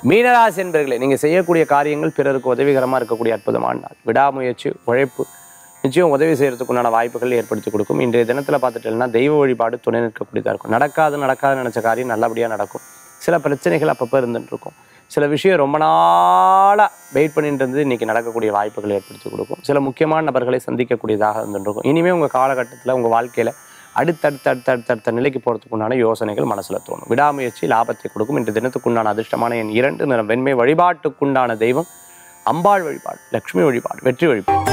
மீனராசி என்பர்களே நீங்கள் செய்யக்கூடிய காரியங்கள் பிறருக்கு உதவிகரமாக இருக்கக்கூடிய அற்புதமான நாள் விடாமுயற்சி உழைப்பு நிச்சயம் உதவி செய்கிறதுக்கு உண்டான வாய்ப்புகள் ஏற்படுத்தி கொடுக்கும் இன்றைய தினத்தில் பார்த்துட்டீங்கன்னா தெய்வ வழிபாடு துணை நிற்கக்கூடியதாக இருக்கும் நடக்காது நடக்காது நினச்ச காரியம் நல்லபடியாக நடக்கும் சில பிரச்சனைகள் அப்பப்போ இருந்துட்டு இருக்கும் சில விஷயம் ரொம்ப நாளாக வெயிட் பண்ணிட்டு இருந்தது இன்றைக்கி நடக்கக்கூடிய வாய்ப்புகள் ஏற்படுத்தி கொடுக்கும் சில முக்கியமான நபர்களை சந்திக்கக்கூடியதாக இருந்துட்டு இருக்கும் இனிமேல் உங்கள் காலகட்டத்தில் உங்கள் வாழ்க்கையில் அடுத்தடுத்த அடுத்தடுத்த நிலைக்கு போகிறதுக்கு உண்டான யோசனைகள் மனசில் தோணும் விடாமுயற்சி லாபத்தை கொடுக்கும் இன்று தினத்துக்குண்டான அதிர்ஷ்டமான என் இரண்டு நிறம் வெண்மை வழிபாட்டுக்குண்டான தெய்வம் அம்பாள் வழிபாடு லக்ஷ்மி வழிபாடு வெற்றி வழிபாடு